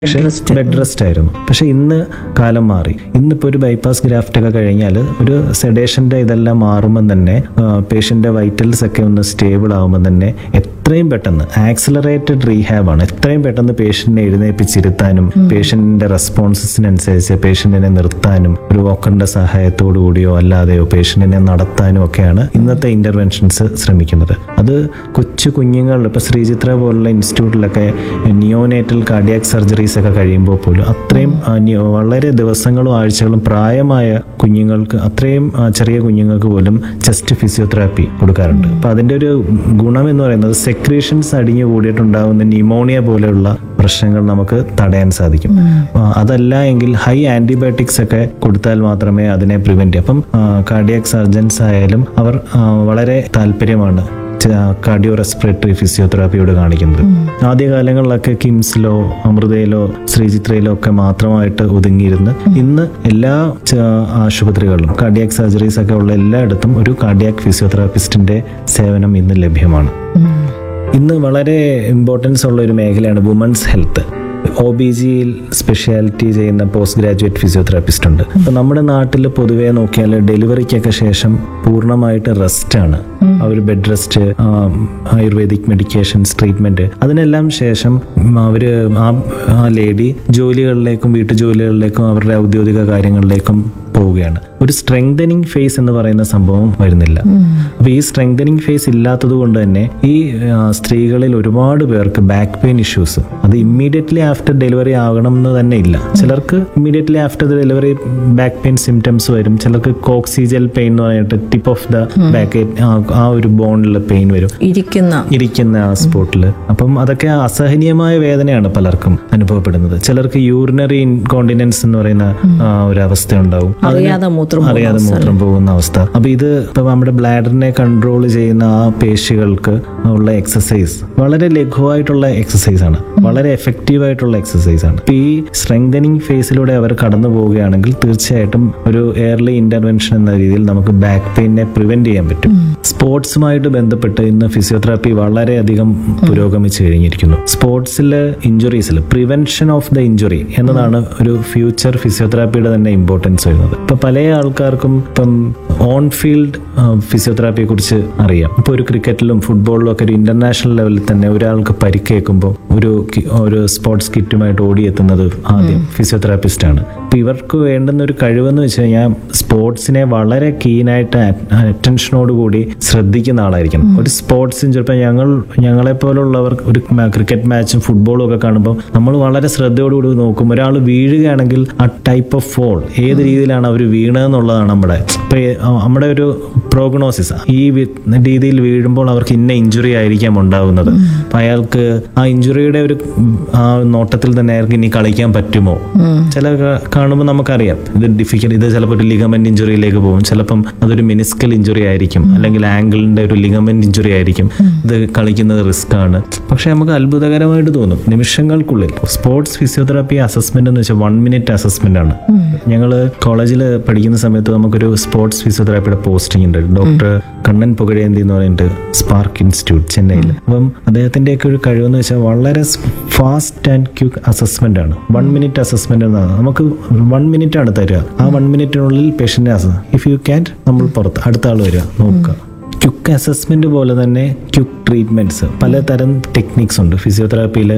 പക്ഷേ bed rest ആയിരുന്നു പക്ഷെ ഇന്ന് കാലം മാറി ഇന്നിപ്പോൾ ഒരു ബൈപ്പാസ് ഗ്രാഫ്റ്റ് ഒക്കെ കഴിഞ്ഞാൽ ഒരു സെഡേഷന്റെ ഇതെല്ലാം മാറുമ്പോൾ തന്നെ പേഷ്യന്റെ വൈറ്റൽസ് ഒക്കെ ഒന്ന് സ്റ്റേബിൾ ആകുമ്പോൾ തന്നെ എത്രയും പെട്ടെന്ന് ആക്സിലറേറ്റഡ് റീഹാബ് ആണ് എത്രയും പെട്ടെന്ന് പേഷ്യന്റിനെ എഴുന്നേപ്പിച്ചിരുത്താനും പേഷ്യന്റിന്റെ റെസ്പോൺസസിനനുസരിച്ച് പേഷ്യന്റിനെ നിർത്താനും ഒരു വോക്കറിന്റെ സഹായത്തോടു കൂടിയോ അല്ലാതെയോ പേഷ്യന്റിനെ നടത്താനും ഒക്കെയാണ് ഇന്നത്തെ ഇന്റർവെൻഷൻസ് ശ്രമിക്കുന്നത് അത് കൊച്ചു കുഞ്ഞുങ്ങൾ ഇപ്പൊ ശ്രീചിത്ര പോലുള്ള ഇൻസ്റ്റിറ്റ്യൂട്ടിലൊക്കെ നിയോനേറ്റൽ കാർഡിയാക് സർജറീസ് ഒക്കെ കഴിയുമ്പോൾ പോലും അത്രയും ആ, നി- വളരെ ദിവസങ്ങളും ആഴ്ചകളും പ്രായമായ കുഞ്ഞുങ്ങൾക്ക് അത്രയും ആ, ചെറിയ കുഞ്ഞുങ്ങൾക്ക് പോലും ചെസ്റ്റ് ഫിസിയോതെറാപ്പി കൊടുക്കാറുണ്ട് അപ്പൊ അതിന്റെ ഒരു ഗുണം എന്ന് പറയുന്നത് സെക്രീഷൻസ് അടിഞ്ഞു കൂടിയിട്ടുണ്ടാകുന്ന ന്യൂമോണിയ പോലെയുള്ള പ്രശ്നങ്ങൾ നമുക്ക് തടയാൻ സാധിക്കും ആ, അതല്ല എങ്കിൽ ഹൈ ആന്റിബയോട്ടിക്സ് ഒക്കെ കൊടുത്താൽ മാത്രമേ അതിനെ പ്രിവെന്റ് അപ്പം കാർഡിയാക് സർജൻസ് ആയാലും അവർ ആ, വളരെ താല്പര്യമാണ് കാർഡിയോ റെസ്പിറേറ്ററി ഫിസിയോതെറാപ്പിയോട് കാണിക്കുന്നത് ആദ്യകാലങ്ങളിലൊക്കെ കിംസിലോ അമൃതയിലോ ശ്രീചിത്രയിലോ ഒക്കെ മാത്രമായിട്ട് ഒതുങ്ങിയിരുന്ന് ഇന്ന് എല്ലാ ച- ആശുപത്രികളിലും കാർഡിയാക് സർജറീസ് ഒക്കെ ഉള്ള എല്ലായിടത്തും ഒരു കാർഡിയാക് ഫിസിയോതെറാപ്പിസ്റ്റിന്റെ സേവനം ഇന്ന് ലഭ്യമാണ് ഇന്ന് വളരെ ഇമ്പോർട്ടൻസ് ഉള്ള ഒരു മേഖലയാണ് വുമൻസ് ഹെൽത്ത് ഒ ബി ജിയിൽ സ്പെഷ്യാലിറ്റി ചെയ്യുന്ന പോസ്റ്റ് ഗ്രാജുവേറ്റ് ഫിസിയോതെറാപ്പിസ്റ്റ് ഉണ്ട് അപ്പൊ നമ്മുടെ നാട്ടിൽ പൊതുവേ നോക്കിയാൽ ഡെലിവറിക്കൊക്കെ ശേഷം പൂർണ്ണമായിട്ട് റെസ്റ്റ് ആണ് ആ ഒരു bed rest ayurvedic medications treatment അതിനെല്ലാം ശേഷം ഉം, അവര് ആ ആ ലേഡി ജോലികളിലേക്കും വീട്ടു ജോലികളിലേക്കും അവരുടെ ഔദ്യോഗിക കാര്യങ്ങളിലേക്കും പോവുകയാണ് ഒരു സ്ട്രെങ്തനിങ് ഫേസ് എന്ന് പറയുന്ന സംഭവം വരുന്നില്ല അപ്പൊ ഈ സ്ട്രെങ്തനിങ് ഫേസ് ഇല്ലാത്തത് കൊണ്ട് തന്നെ ഈ ആ, സ്ത്രീകളിൽ ഒരുപാട് പേർക്ക് ബാക്ക് പെയിൻ ഇഷ്യൂസ് അത് ഇമ്മീഡിയറ്റ്ലി ആഫ്റ്റർ ഡെലിവറി ആകണം എന്ന് തന്നെ ഇല്ല ചിലർക്ക് immediately after the delivery back pain symptoms വരും ചിലർക്ക് കോക്സിജൽ പെയിൻ എന്ന് പറഞ്ഞിട്ട് ടിപ്പ് ഓഫ് ദ ബാക്ക് ആ ഒരു ബോണിൽ പെയിൻ വരും ഇരിക്കുന്ന ഇരിക്കുന്ന ആ സ്പോട്ടിൽ അപ്പം അതൊക്കെ അസഹനീയമായ വേദനയാണ് പലർക്കും അനുഭവപ്പെടുന്നത് ചിലർക്ക് യൂറിനറി ഇൻകോണ്ടിനൻസ് എന്ന് പറയുന്ന ആ, ഒരു അവസ്ഥ ഉണ്ടാവും അറിയാതെ മൂത്രം അറിയാതെ മൂത്രം പോകുന്ന അവസ്ഥ അപ്പൊ ഇത് ഇപ്പൊ നമ്മുടെ ബ്ലാഡറിനെ കൺട്രോൾ ചെയ്യുന്ന ആ പേശികൾക്ക് ഉള്ള എക്സസൈസ് വളരെ ലഘുവായിട്ടുള്ള എക്സസൈസ് ആണ് വളരെ എഫക്റ്റീവ് ആയിട്ടുള്ള എക്സസൈസ് ആണ് ഇപ്പൊ ഈ സ്ട്രെങ്തനിങ് ഫേസിലൂടെ അവർ കടന്നു പോവുകയാണെങ്കിൽ തീർച്ചയായിട്ടും ഒരു എയർലി ഇന്റർവെൻഷൻ എന്ന രീതിയിൽ നമുക്ക് ബാക്ക് പെയിനെ പ്രിവെന്റ് ചെയ്യാൻ പറ്റും സ്പോർട്സുമായിട്ട് ബന്ധപ്പെട്ട് ഇന്ന് ഫിസിയോതെറാപ്പി വളരെയധികം പുരോഗമിച്ചു കഴിഞ്ഞിരിക്കുന്നു സ്പോർട്സിലെ ഇഞ്ചുറീസിൽ പ്രിവെൻഷൻ ഓഫ് ദ ഇഞ്ചുറി എന്നതാണ് ഒരു ഫ്യൂച്ചർ ഫിസിയോതെറാപ്പിയുടെ തന്നെ ഇമ്പോർട്ടൻസ് വരുന്നത് ഇപ്പൊ പല ആൾക്കാർക്കും ഇപ്പം ഓൺ ഫീൽഡ് ഫിസിയോതെറാപ്പിയെ കുറിച്ച് അറിയാം ഇപ്പൊ ഒരു ക്രിക്കറ്റിലും ഫുട്ബോളിലും ഒക്കെ ഒരു ഇന്റർനാഷണൽ ലെവലിൽ തന്നെ ഒരാൾക്ക് പരിക്കേൽക്കുമ്പോൾ ഒരു കി- ഒരു സ്പോർട്സ് കിറ്റുമായിട്ട് ഓടിയെത്തുന്നത് ആദ്യം ഫിസിയോതെറാപ്പിസ്റ്റ് ആണ് അപ്പൊ ഇവർക്ക് വേണ്ടുന്ന ഒരു കഴിവെന്ന് വെച്ച് കഴിഞ്ഞാൽ സ്പോർട്സിനെ വളരെ കീനായിട്ട് അറ്റൻഷനോട് കൂടി ശ്രദ്ധിക്കുന്ന ആളായിരിക്കണം ഒരു സ്പോർട്സിന് ചിലപ്പോൾ ഞങ്ങൾ ഞങ്ങളെ പോലുള്ളവർ ഒരു ക്രിക്കറ്റ് മാച്ചും ഫുട്ബോളും ഒക്കെ കാണുമ്പോൾ നമ്മൾ വളരെ ശ്രദ്ധയോടുകൂടി നോക്കും ഒരാൾ വീഴുകയാണെങ്കിൽ ആ ടൈപ്പ് ഓഫ് ഫോൾ ഏത് രീതിയിലാണ് അവർ വീണതെന്നുള്ളതാണ് നമ്മുടെ ഇപ്പൊ ഈ, ആ, നമ്മുടെ ഒരു പ്രോഗ്നോസിസ് ഈ വി- രീതിയിൽ വീഴുമ്പോൾ അവർക്ക് ഇന്ന ഇഞ്ചുറി ആയിരിക്കാം ഉണ്ടാകുന്നത് അപ്പൊ അയാൾക്ക് ആ ഇഞ്ചുറിയുടെ ഒരു ഉം, ആ നോട്ടത്തിൽ തന്നെ അയാൾക്ക് ഇനി കളിക്കാൻ പറ്റുമോ ചില ക- കാണുമ്പോൾ നമുക്കറിയാം ഇത് ഡിഫിക്കൽ ഇത് ചിലപ്പോൾ ഒരു ലിഗമെന്റ് ഇഞ്ചുറിയിലേക്ക് പോകും ചിലപ്പം അതൊരു മിനിസ്കൽ ഇഞ്ചുറി ആയിരിക്കും അല്ലെങ്കിൽ ആംഗിളിന്റെ ഒരു ലിഗമെന്റ് ഇഞ്ചുറി ആയിരിക്കും ഇത് കളിക്കുന്നത് റിസ്ക് ആണ് പക്ഷെ നമുക്ക് അത്ഭുതകരമായിട്ട് തോന്നും നിമിഷങ്ങൾക്കുള്ളിൽ സ്പോർട്സ് ഫിസിയോതെറാപ്പി അസസ്മെന്റ് എന്ന് വെച്ചാൽ വൺ മിനിറ്റ് അസസ്മെന്റ് ആണ് ഞങ്ങൾ കോളേജിൽ പഠിക്കുന്ന സമയത്ത് നമുക്കൊരു സ്പോർട്സ് ഫിസിയോതെറാപ്പിയുടെ പോസ്റ്റിംഗ് ഉണ്ട് ഡോക്ടർ കണ്ണൻ പുകഴേന്തി എന്ന് പറഞ്ഞിട്ട് സ്പാർക്ക് ഇൻസ്റ്റിറ്റ്യൂട്ട് ചെന്നൈയിൽ അപ്പം അദ്ദേഹത്തിന്റെയൊക്കെ ഒരു കഴിവെന്ന് വെച്ചാൽ വളരെ ഫാസ്റ്റ് ആൻഡ് ക്വിക്ക് അസസ്മെന്റ് ആണ് വൺ മിനിറ്റ് അസസ്മെന്റ് എന്നാണ് നമുക്ക് വൺ മിനിറ്റ് ആണ് തരിക ആ വൺ മിനിറ്റിനുള്ളിൽ പേഷ്യന്റ് ഇഫ് യു ക്യാൻ നമ്മൾ പുറത്ത് അടുത്ത ആൾ വരിക നോക്കുക ക്യുക്ക് അസസ്മെന്റ് പോലെ തന്നെ ക്യുക്ക് ട്രീറ്റ്മെന്റ്സ് പലതരം ടെക്നിക്സ് ഉണ്ട് ഫിസിയോതെറാപ്പിയിൽ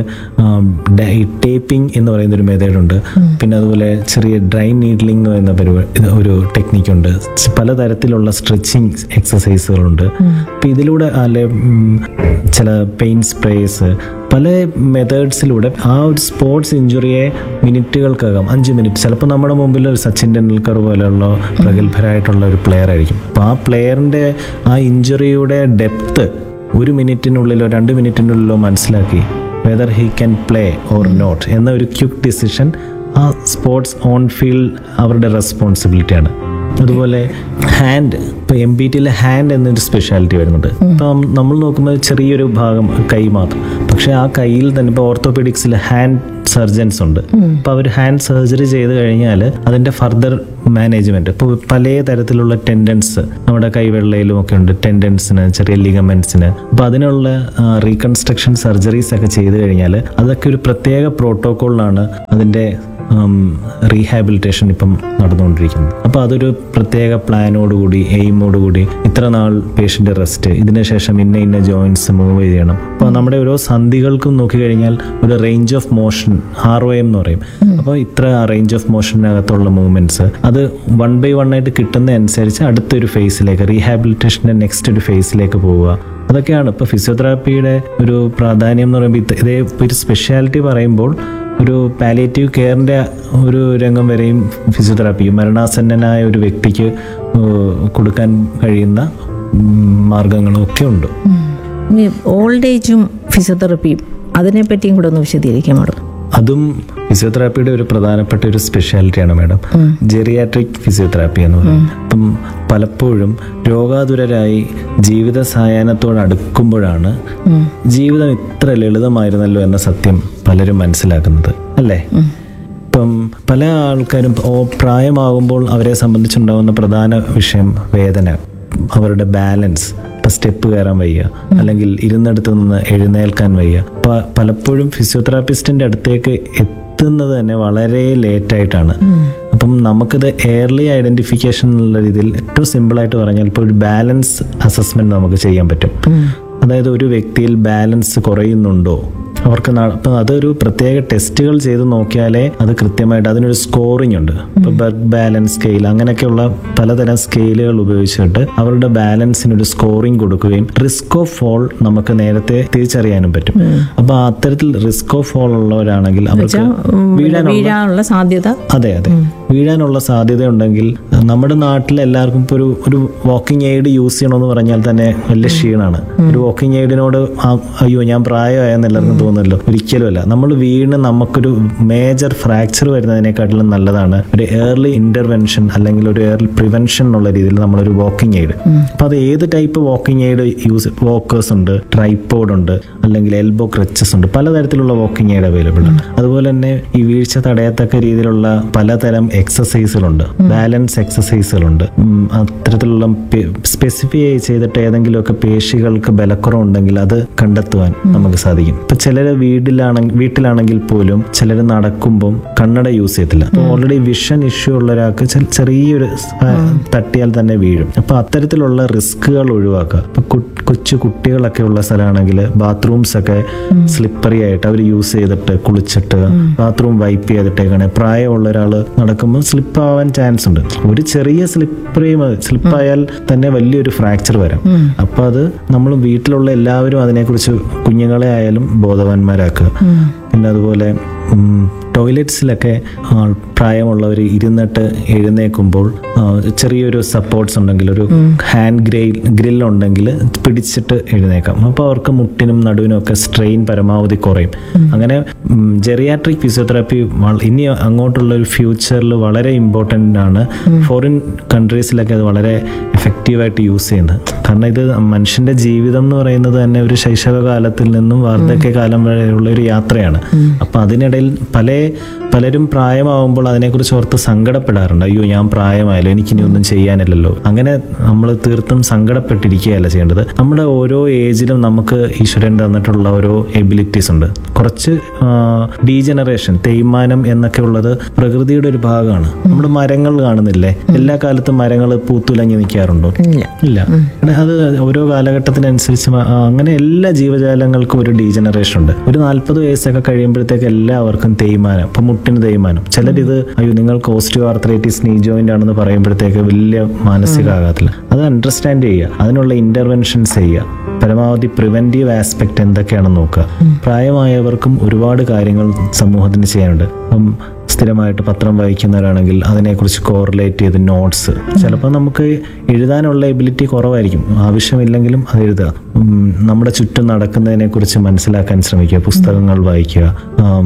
ടേപ്പിംഗ് എന്ന് പറയുന്ന ഒരു മെത്തേഡ് ഉണ്ട് പിന്നെ അതുപോലെ ചെറിയ ഡ്രൈ നീഡ്ലിംഗ് എന്ന് പറയുന്ന പരിപാടി ഇത് ഒരു ടെക്നിക്കുണ്ട് പലതരത്തിലുള്ള സ്ട്രെച്ചിങ് എക്സസൈസുകളുണ്ട് അപ്പം ഇതിലൂടെ അല്ലെ ഉം, ചില പെയിൻ സ്പ്രേസ് പല മെത്തേഡ്സിലൂടെ ആ ഒരു സ്പോർട്സ് ഇഞ്ചുറിയെ മിനിറ്റുകൾക്കകം അഞ്ച് മിനിറ്റ് ചിലപ്പോൾ നമ്മുടെ മുമ്പിൽ ഒരു സച്ചിൻ ടെണ്ടുൽക്കർ പോലെയുള്ള പ്രഗത്ഭരായിട്ടുള്ള ഒരു പ്ലെയർ ആയിരിക്കും അപ്പോൾ ആ പ്ലെയറിൻ്റെ ആ ഇഞ്ചുറിയുടെ ഡെപ്ത് ഒരു മിനിറ്റിനുള്ളിലോ രണ്ട് മിനിറ്റിനുള്ളിലോ മനസ്സിലാക്കി whether he can play or not എന്ന ഒരു ക്യുക്ക് ഡിസിഷൻ ആ സ്പോർട്സ് ഓൺ ഫീൽഡ് അവരുടെ റെസ്പോൺസിബിലിറ്റിയാണ് അതുപോലെ ഹാൻഡ് ഇപ്പൊ എം ബി ടിയിലെ ഹാൻഡ് എന്നൊരു സ്പെഷ്യാലിറ്റി വരുന്നുണ്ട് ഇപ്പം നമ്മൾ നോക്കുമ്പോൾ ചെറിയൊരു ഭാഗം കൈ മാത്രം പക്ഷെ ആ കയ്യിൽ തന്നെ ഇപ്പോൾ ഓർത്തോപെഡിക്സിൽ ഹാൻഡ് സർജൻസ് ഉണ്ട് അപ്പൊ അവർ ഹാൻഡ് സർജറി ചെയ്ത് കഴിഞ്ഞാൽ അതിന്റെ ഫർദർ മാനേജ്മെന്റ് ഇപ്പോൾ പല തരത്തിലുള്ള ടെൻഡൻസ് നമ്മുടെ കൈവെള്ളയിലും ഒക്കെ ഉണ്ട് ടെൻഡൻസിന് ചെറിയ ലിഗമെന്റ്സിന് അപ്പോൾ അതിനുള്ള റീകൺസ്ട്രക്ഷൻ സർജറീസ് ഒക്കെ ചെയ്തു കഴിഞ്ഞാൽ അതൊക്കെ ഒരു പ്രത്യേക പ്രോട്ടോക്കോളിലാണ് അതിൻ്റെ റീഹാബിലിറ്റേഷൻ ഇപ്പം നടന്നുകൊണ്ടിരിക്കുന്നത് അപ്പോൾ അതൊരു പ്രത്യേക പ്ലാനോടുകൂടി എയിമോടുകൂടി ഇത്ര നാൾ പേഷ്യൻ്റ് റെസ്റ്റ് ഇതിന് ശേഷം ഇന്ന ഇന്ന ജോയിൻസ് മൂവ് ചെയ്യണം അപ്പോൾ നമ്മുടെ ഓരോ സന്ധികൾക്കും നോക്കിക്കഴിഞ്ഞാൽ ഒരു range of motion R O M എന്ന് പറയും അപ്പോൾ ഇത്ര റേഞ്ച് ഓഫ് മോഷനകത്തുള്ള മൂവ്മെന്റ്സ് അത് വൺ ബൈ വൺ ആയിട്ട് കിട്ടുന്ന അനുസരിച്ച് അടുത്തൊരു ഫേസിലേക്ക് റീഹാബിലിറ്റേഷൻ്റെ നെക്സ്റ്റ് ഒരു ഫേസിലേക്ക് പോവുക അതൊക്കെയാണ് ഇപ്പോൾ ഫിസിയോതെറാപ്പിയുടെ ഒരു പ്രാധാന്യം എന്ന് പറയുമ്പോൾ ഇത് ഇതേ ഒരു സ്പെഷ്യാലിറ്റി പറയുമ്പോൾ ഒരു പാലിയേറ്റീവ് കെയറിൻ്റെ ഒരു രംഗം വരെയും ഫിസിയോതെറാപ്പി മരണാസന്നനായ ഒരു വ്യക്തിക്ക് ഏഹ്, കൊടുക്കാൻ കഴിയുന്ന ഉം, മാർഗങ്ങളും ഒക്കെ ഉണ്ട് ഓൾഡ് ഏജും ഫിസിയോതെറപ്പിയും അതിനെപ്പറ്റിയും കൂടെ ഒന്ന് വിശദീകരിക്കാം മാഡം അതും ഫിസിയോതെറാപ്പിയുടെ ഒരു പ്രധാനപ്പെട്ട ഒരു സ്പെഷ്യാലിറ്റിയാണ് മാഡം ജെറിയാട്രിക് ഫിസിയോതെറാപ്പി എന്ന് പറയുന്നത് അപ്പം പലപ്പോഴും രോഗാതുരരായി ജീവിത സായാഹ്നത്തോട് അടുക്കുമ്പോഴാണ് ജീവിതം ഇത്ര ലളിതമായിരുന്നല്ലോ എന്ന സത്യം പലരും മനസ്സിലാക്കുന്നത് അല്ലേ ഇപ്പം പല ആൾക്കാരും ഓ പ്രായമാകുമ്പോൾ അവരെ സംബന്ധിച്ചുണ്ടാകുന്ന പ്രധാന വിഷയം വേദന അവരുടെ ബാലൻസ് ഇപ്പം സ്റ്റെപ്പ് കയറാൻ വയ്യ അല്ലെങ്കിൽ ഇരുന്നിടത്ത് നിന്ന് എഴുന്നേൽക്കാൻ വയ്യ പ- പലപ്പോഴും ഫിസിയോതെറാപ്പിസ്റ്റിന്റെ അടുത്തേക്ക് എത്തുന്നത് തന്നെ വളരെ ലേറ്റ് ആയിട്ടാണ് അപ്പം നമുക്കിത് എയർലി ഐഡന്റിഫിക്കേഷൻ എന്നുള്ള രീതിയിൽ ഏറ്റവും സിമ്പിളായിട്ട് പറഞ്ഞാൽ ഇപ്പോൾ ഒരു ബാലൻസ് അസസ്മെന്റ് നമുക്ക് ചെയ്യാൻ പറ്റും അതായത് ഒരു വ്യക്തിയിൽ ബാലൻസ് കുറയുന്നുണ്ടോ അവർക്ക് ന- ഇപ്പം അതൊരു പ്രത്യേക ടെസ്റ്റുകൾ ചെയ്ത് നോക്കിയാലേ അത് കൃത്യമായിട്ട് അതിനൊരു സ്കോറിംഗ് ഉണ്ട് ഇപ്പൊ ബർഗ് ബാലൻസ് സ്കെയിൽ അങ്ങനെയൊക്കെയുള്ള പലതരം സ്കെയിലുകൾ ഉപയോഗിച്ചിട്ട് അവരുടെ ബാലൻസിനൊരു സ്കോറിംഗ് കൊടുക്കുകയും റിസ്ക് ഓഫ് ഫോൾ നമുക്ക് നേരത്തെ തിരിച്ചറിയാനും പറ്റും അപ്പൊ അത്തരത്തിൽ റിസ്ക് ഓഫ് ഫോൾ ഉള്ളവരാണെങ്കിൽ അവർക്ക് വീഴാനുള്ള വീഴാനുള്ള സാധ്യത അതെ അതെ വീഴാനുള്ള സാധ്യത ഉണ്ടെങ്കിൽ നമ്മുടെ നാട്ടിൽ എല്ലാവർക്കും ഇപ്പോൾ ഒരു ഒരു വാക്കിംഗ് എയ്ഡ് യൂസ് ചെയ്യണമെന്ന് പറഞ്ഞാൽ തന്നെ വലിയ ക്ഷീണമാണ് ഒരു വാക്കിംഗ് എയ്ഡിനോട് ആ- അയ്യോ ഞാൻ പ്രായമായെന്ന് എല്ലാവർക്കും തോന്നുന്നല്ലോ ഒരിക്കലും അല്ല നമ്മൾ വീണ് നമുക്കൊരു മേജർ ഫ്രാക്ചർ വരുന്നതിനെക്കാട്ടിലും നല്ലതാണ് ഒരു ഏർലി ഇന്റർവെൻഷൻ അല്ലെങ്കിൽ ഒരു ഏർലി പ്രിവെൻഷൻ എന്നുള്ള രീതിയിൽ നമ്മളൊരു വാക്കിംഗ് എയ്ഡ് അപ്പൊ അത് ഏത് type walking aid use walkers ഉണ്ട് ട്രൈപ്പോഡ് ഉണ്ട് അല്ലെങ്കിൽ എൽബോ ക്രച്ചസ് ഉണ്ട് പലതരത്തിലുള്ള വാക്കിംഗ് എയ്ഡ് അവൈലബിൾ ആണ് അതുപോലെ തന്നെ ഈ വീഴ്ച തടയത്തക്ക രീതിയിലുള്ള പലതരം എക്സസൈസുകളുണ്ട് ബാലൻസ് എക്സസൈസുകളുണ്ട് ഉം, അത്തരത്തിലുള്ള സ്പെസിഫൈ ചെയ്തിട്ട് ഏതെങ്കിലുമൊക്കെ പേശികൾക്ക് ബലക്കുറവുണ്ടെങ്കിൽ അത് കണ്ടെത്തുവാൻ നമുക്ക് സാധിക്കും ഇപ്പൊ ചിലര് വീട്ടിലാണെങ്കിൽ വീട്ടിലാണെങ്കിൽ പോലും ചിലർ നടക്കുമ്പം കണ്ണട യൂസ് ചെയ്യത്തില്ല ഓൾറെഡി വിഷൻ ഇഷ്യൂ ഉള്ള ഒരാൾക്ക് ചെ- ചെറിയൊരു ആ, തട്ടിയാൽ തന്നെ വീഴും അപ്പൊ അത്തരത്തിലുള്ള റിസ്കുകൾ ഒഴിവാക്കുക ഇപ്പൊ കു- കൊച്ചു കുട്ടികളൊക്കെ ഉള്ള സ്ഥലമാണെങ്കിൽ ബാത്റൂംസ് ഒക്കെ സ്ലിപ്പറി ആയിട്ട് അവർ യൂസ് ചെയ്തിട്ട് കുളിച്ചിട്ട് ബാത്റൂം വൈപ്പ് ചെയ്തിട്ടേക്കാണ് പ്രായമുള്ള ഒരാൾ നടക്കുമ്പോൾ സ്ലിപ്പ് ആവാൻ ചാൻസ് ഉണ്ട് ഒരു ചെറിയ സ്ലിപ്പറി സ്ലിപ്പായാൽ തന്നെ വലിയൊരു ഫ്രാക്ചർ വരാം അപ്പൊ അത് നമ്മൾ വീട്ടിലുള്ള എല്ലാവരും അതിനെക്കുറിച്ച് കുഞ്ഞുങ്ങളെ ആയാലും ബോധവാന്മാരാക്കുക പിന്നെ അതുപോലെ ടോയ്ലറ്റ്സിലൊക്കെ പ്രായമുള്ളവർ ഇരുന്നിട്ട് എഴുന്നേക്കുമ്പോൾ ആ, ചെറിയൊരു സപ്പോർട്ട്സ് ഉണ്ടെങ്കിൽ ഒരു ഹാൻഡ് ഗ്രെയിൽ ഗ്രിൽ ഉണ്ടെങ്കിൽ പിടിച്ചിട്ട് എഴുന്നേക്കാം അപ്പോൾ അവർക്ക് മുട്ടിനും നടുവിനും ഒക്കെ സ്ട്രെയിൻ പരമാവധി കുറയും അങ്ങനെ ജെറിയാട്രിക് ഫിസിയോതെറാപ്പി ഇനി അങ്ങോട്ടുള്ള ഒരു ഫ്യൂച്ചറിൽ വളരെ ഇമ്പോർട്ടൻ്റ് ആണ് ഫോറിൻ കൺട്രീസിലൊക്കെ അത് വളരെ എഫക്റ്റീവായിട്ട് യൂസ് ചെയ്യുന്നത് കാരണം ഇത് മനുഷ്യന്റെ ജീവിതം എന്ന് പറയുന്നത് തന്നെ ഒരു ശൈശവകാലത്തിൽ നിന്നും വാർദ്ധക്യകാലം വരെയുള്ള ഒരു യാത്രയാണ് അപ്പൊ അതിനിടയിൽ പല പലരും പ്രായമാവുമ്പോൾ അതിനെക്കുറിച്ച് ഓർത്ത് സങ്കടപ്പെടാറുണ്ട് അയ്യോ ഞാൻ പ്രായമായല്ലോ എനിക്കിനി ഒന്നും ചെയ്യാനില്ലല്ലോ അങ്ങനെ നമ്മൾ തീർത്തും സങ്കടപ്പെട്ടിരിക്കുകയല്ല ചെയ്യേണ്ടത് നമ്മുടെ ഓരോ ഏജിലും നമുക്ക് ഈശ്വരൻ തന്നിട്ടുള്ള ഓരോ എബിലിറ്റീസ് ഉണ്ട് കുറച്ച് ഡീജനറേഷൻ തേയ്മാനം എന്നൊക്കെ ഉള്ളത് പ്രകൃതിയുടെ ഒരു ഭാഗമാണ് നമ്മുടെ മരങ്ങൾ കാണുന്നില്ലേ എല്ലാ കാലത്തും മരങ്ങൾ പൂത്തുലഞ്ഞു നിൽക്കാറുണ്ടോ ഇല്ല ഇല്ല എടാ, അത് ഓരോ കാലഘട്ടത്തിനനുസരിച്ച് മ- ആ, അങ്ങനെ എല്ലാ ജീവജാലങ്ങൾക്കും ഒരു ഡീജനറേഷൻ ഉണ്ട് ഒരു നാല്പത് വയസ്സൊക്കെ കഴിയുമ്പോഴത്തേക്ക് എല്ലാവർക്കും തേയ്മാനം ഇപ്പൊ മുട്ടിന് തേയ്മാനം ചിലരിത് അയ്യോ നിങ്ങൾക്ക് ഓസ്റ്റിയോ ആർത്രൈറ്റിസ് നീ ജോയിന്റ് ആണെന്ന് പറയുമ്പോഴത്തേക്ക് വലിയ മാനസികാഘാതത്തില്ല അത് അണ്ടർസ്റ്റാൻഡ് ചെയ്യുക അതിനുള്ള ഇന്റർവെൻഷൻസ് ചെയ്യുക പരമാവധി പ്രിവെന്റീവ് ആസ്പെക്ട് എന്തൊക്കെയാണെന്ന് നോക്കുക പ്രായമായവർക്കും ഒരുപാട് കാര്യങ്ങൾ സമൂഹത്തിന് ചെയ്യാനുണ്ട് അപ്പം സ്ഥിരമായിട്ട് പത്രം വായിക്കുന്നവരാണെങ്കിൽ അതിനെക്കുറിച്ച് കോറിലേറ്റ് ചെയ്ത് നോട്ട്സ് ചിലപ്പോൾ നമുക്ക് എഴുതാനുള്ള എബിലിറ്റി കുറവായിരിക്കും ആവശ്യമില്ലെങ്കിലും അത് എഴുതുക ഉം, നമ്മുടെ ചുറ്റും നടക്കുന്നതിനെക്കുറിച്ച് മനസ്സിലാക്കാൻ ശ്രമിക്കുക പുസ്തകങ്ങൾ വായിക്കുക ആം,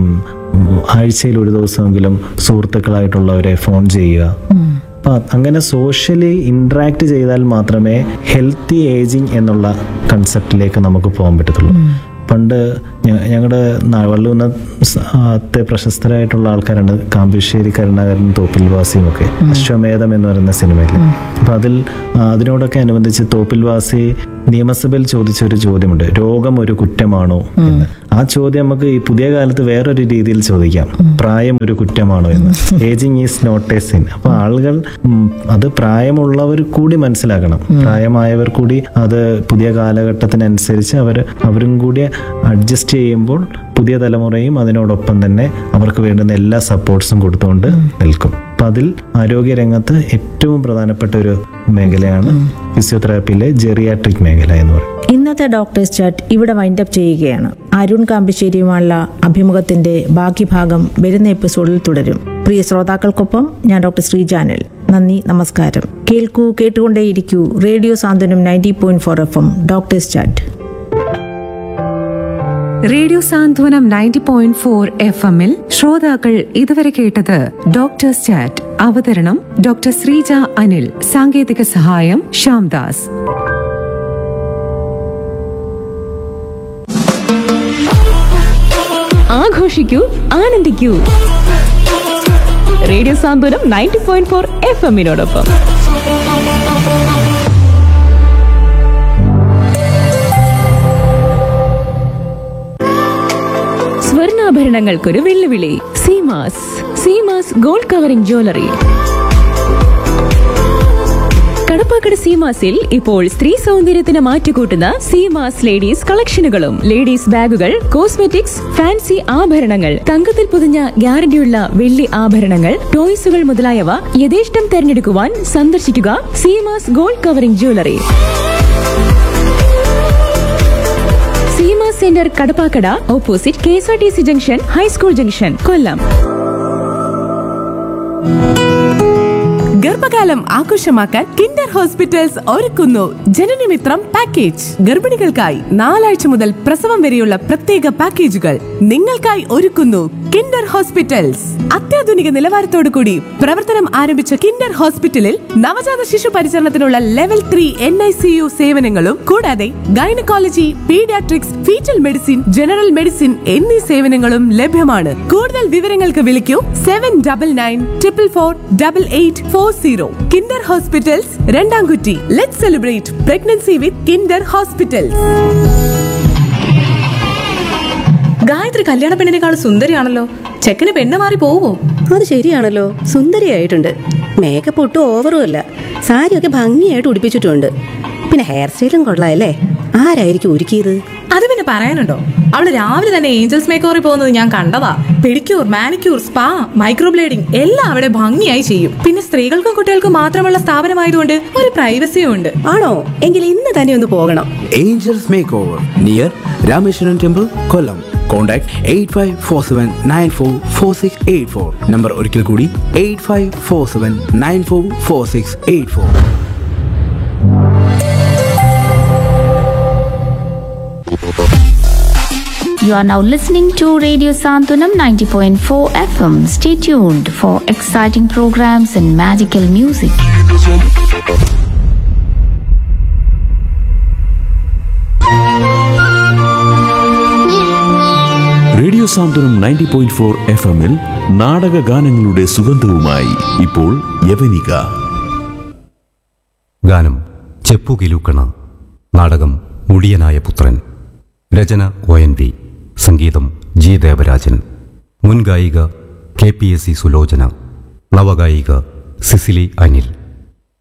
ആഴ്ചയിൽ ഒരു ദിവസമെങ്കിലും സുഹൃത്തുക്കളായിട്ടുള്ളവരെ ഫോൺ ചെയ്യുക അപ്പൊ അങ്ങനെ സോഷ്യലി ഇന്ററാക്ട് ചെയ്താൽ മാത്രമേ ഹെൽത്തി ഏജിങ് എന്നുള്ള കൺസെപ്റ്റിലേക്ക് നമുക്ക് പോകാൻ പറ്റത്തുള്ളൂ പണ്ട് ഞങ്ങളുടെ വള്ളുന്നത്തെ പ്രശസ്തരായിട്ടുള്ള ആൾക്കാരാണ് കാമ്പശ്ശേരി കരുണാകരൻ തോപ്പിൽവാസിയും ഒക്കെ അശ്വമേധം എന്ന് പറയുന്ന സിനിമയിൽ അപ്പൊ അതിൽ ആ, അതിനോടൊക്കെ അനുബന്ധിച്ച് തോപ്പിൽവാസി നിയമസഭയിൽ ചോദിച്ച ഒരു ചോദ്യമുണ്ട് രോഗം ഒരു കുറ്റമാണോ എന്ന് ആ ചോദ്യം നമുക്ക് ഈ പുതിയ കാലത്ത് വേറൊരു രീതിയിൽ ചോദിക്കാം പ്രായം ഒരു കുറ്റമാണോ എന്ന് ageing is not a sin അപ്പൊ ആളുകൾ ഉം, അത് പ്രായമുള്ളവർ കൂടി മനസ്സിലാക്കണം പ്രായമായവർ കൂടി അത് പുതിയ കാലഘട്ടത്തിനനുസരിച്ച് അവർ അവരും കൂടി അഡ്ജസ്റ്റ് ചെയ്യുമ്പോൾ പുതിയ തലമുറയും അതിനോടൊപ്പം തന്നെ അവർക്ക് വേണ്ടുന്ന എല്ലാ സപ്പോർട്ട്സും കൊടുത്തുകൊണ്ട് നിൽക്കും അപ്പൊ അതിൽ ആരോഗ്യ രംഗത്ത് ഏറ്റവും പ്രധാനപ്പെട്ട ഒരു മേഖലയാണ് ഫിസിയോതെറാപ്പിയിലെ ജെറിയാട്രിക് മേഖല എന്ന് പറയും ഇന്നത്തെ ഡോക്ടേഴ്സ് ചാറ്റ് ഇവിടെ വൈൻഡപ്പ് ചെയ്യുകയാണ് അരുൺ കാമ്പിശ്ശേരിയുമായുള്ള അഭിമുഖത്തിന്റെ ബാക്കി ഭാഗം വരുന്ന എപ്പിസോഡിൽ തുടരും പ്രിയ ശ്രോതാക്കൾക്കൊപ്പം ഞാൻ ഡോക്ടർ ശ്രീജാനൽ നന്ദി നമസ്കാരം കേൾക്കൂ കേട്ടുകൊണ്ടേയിരിക്കൂ radio Santhwanam ninety point four F M doctors chat radio Santhwanam ninety point four F എമ്മിൽ ശ്രോതാക്കൾ ഇതുവരെ കേട്ടത് ഡോക്ടേഴ്സ് ചാറ്റ് അവതരണം ഡോക്ടർ ശ്രീജ അനിൽ സാങ്കേതിക സഹായം ശ്യാംദാസ് ആഘോഷിക്കൂ ആനന്ദിക്കൂ radio Santhwanam ninety point four F എമ്മിനോടൊപ്പം സ്വർണ്ണാഭരണങ്ങൾക്കൊരു വെല്ലുവിളി Seemas Seemas gold covering jewellery Kadappakada സീമാസിൽ ഇപ്പോൾ സ്ത്രീ സൗന്ദര്യത്തിന് മാറ്റുകൂട്ടുന്ന സീമാസ് ലേഡീസ് കളക്ഷനുകളും ലേഡീസ് ബാഗുകൾ കോസ്മെറ്റിക്സ് ഫാൻസി ആഭരണങ്ങൾ തങ്കത്തിൽ പൊതിഞ്ഞ ഗ്യാരണ്ടിയുള്ള വെള്ളി ആഭരണങ്ങൾ ടോയ്സുകൾ മുതലായവ യഥേഷ്ടം തെരഞ്ഞെടുക്കുവാൻ സന്ദർശിക്കുക Seemas gold covering jewellery Seemas centre Kadappakada opposite K S R T C junction high school junction Kollam ഗർഭകാലം ആഘോഷമാക്കാൻ കിൻഡർ ഹോസ്പിറ്റൽസ് ഒരുക്കുന്നു ജനനമിത്രം പാക്കേജ് ഗർഭിണികൾക്കായി നാലാഴ്ച മുതൽ പ്രസവം വരെയുള്ള പ്രത്യേക പാക്കേജുകൾ നിങ്ങൾക്കായി ഒരുക്കുന്നു കിൻഡർ ഹോസ്പിറ്റൽസ് അത്യാധുനിക നിലവാരത്തോടു കൂടി പ്രവർത്തനം ആരംഭിച്ച കിൻഡർ ഹോസ്പിറ്റലിൽ നവജാത ശിശു പരിചരണത്തിനുള്ള level three N I C U സേവനങ്ങളും കൂടാതെ gynaecology paediatrics fetal medicine general medicine എന്നീ സേവനങ്ങളും ലഭ്യമാണ് കൂടുതൽ വിവരങ്ങൾക്ക് വിളിക്കൂ seven double nine triple four double eight four zero Kinder hospitals രണ്ടാംകുറ്റി let celebrate pregnancy with Kinder hospitals Gayathri കല്യാണ പെണ്ണിനേക്കാൾ സുന്ദരിയാണല്ലോ ചെക്കന് പെണ്ണ് മാറി പോവോ അത് ശരിയാണല്ലോ സുന്ദരിയായിട്ടുണ്ട് മേക്കപ്പ് ഒട്ടും ഓവറും അല്ല സാരിയൊക്കെ ഭംഗിയായിട്ട് ഉടുപ്പിച്ചിട്ടുണ്ട് പിന്നെ ഹെയർ സ്റ്റൈലും കൊള്ളാമല്ലേ ആരായിരിക്കും ഒരുക്കിയത് അത് പിന്നെ പറയാനുണ്ടോ അവള് രാവിലെ തന്നെ ഏഞ്ചൽസ് മേക്കോറിൽ പോകുന്നത് ഞാൻ കണ്ടതാ പെഡിക്യൂർ മാനിക്യൂർ സ്പാ മൈക്രോബ്ലേഡിംഗ് എല്ലാം അവിടെ ഭംഗിയായി ചെയ്യും പിന്നെ സ്ത്രീകൾക്കും കുട്ടികൾക്കും മാത്രമുള്ള സ്ഥാപനമായതുകൊണ്ട് ഒരു പ്രൈവസിയും ഉണ്ട് ആണോ എങ്കിൽ ഇന്ന് തന്നെ ഒന്ന് പോകണം Angels Makeover near Rameshwaran Temple, Kollam. Contact 8547944684. Number ഒരിക്കൽ കൂടി 8547944684. You are now listening to Radio Santunam 90.4 FM. Stay tuned for exciting programs and magical music. Radio Santhwanam ninety point four F എമ്മിൽ നാടക ഗാനങ്ങളുടെ സുഗന്ധവുമായി ഇപ്പോൾ യവനിക ഗാനം ചെപ്പു കിലൂക്കണ നാടകം മുടിയനായ പുത്രൻ രചന ഒ എൻ വി സംഗീതം ജി ദേവരാജൻ മുൻ ഗായിക K P S C Sulochana നവഗായിക സിസിലി അനിൽ